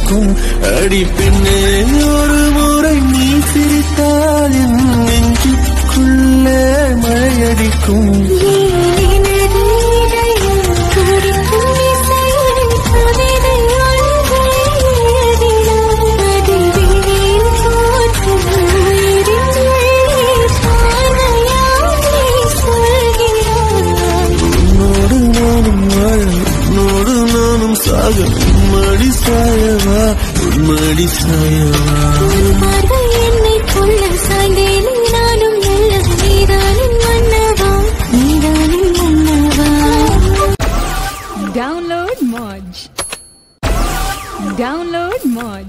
இருக்கும் அடி பெண்ணே ஒரு முறை நீ சிரித்தால் என் நெஞ்சுக்குள்ளே மழையடிக்கும் உன்னோடு நானும் வாழ உன்னோடு நானும் சாக உன்மடி சாயவா உன்மடி சாயவா நானும் நல்ல நீதானும் மன்னவா நீதானும் மன்னவா Download Moj. Download Moj.